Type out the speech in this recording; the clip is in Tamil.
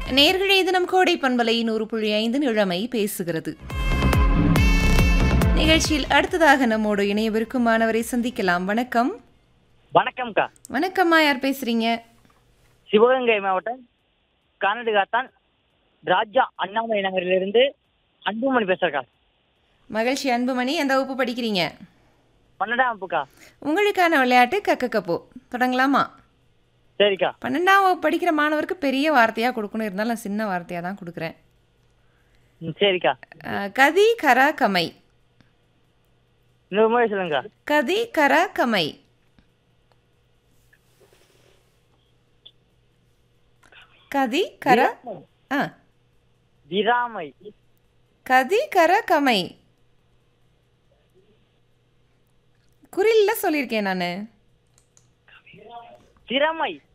நேர்களே தினம் கோடை பண்பலை நூறு புள்ளி ஐந்து இளமை பேசுகிறது நிகழ்ச்சியில் அடுத்ததாக நம்மோடு இணையவிருக்கும் மாணவரை சந்திக்கலாம் வணக்கம் வணக்கம்க்கா வணக்கம்மா யார் பேசுறீங்க சிவகங்கை மாவட்டம் கானடுகாத்தான் ராஜா அண்ணாமலை நகரிலிருந்து அன்புமணி பேசுறக்கா மகிழ்ச்சி அன்புமணி எந்த வகுப்பு படிக்கிறீங்க பன்னெண்டாம் வகுப்புக்கா உங்களுக்கான விளையாட்டு கக்க கப்போ தொடங்கலாமா சரிக்கா பன்னெண்டாம் வகுப்பு படிக்கிற மாணவருக்கு பெரிய வார்த்தையாக கொடுக்கணும் இருந்தாலும் நான் சின்ன வார்த்தையாக தான் கொடுக்குறேன் ம், சரிக்கா அஹ், கதி கரா கமை இன்னொரு முறை சொல்லுங்கக்கா கதி கரா கமை கதி கர ஆ விராமை கதி கர கமை குறில்ல சொல்லியிருக்கேன் நான் திறமை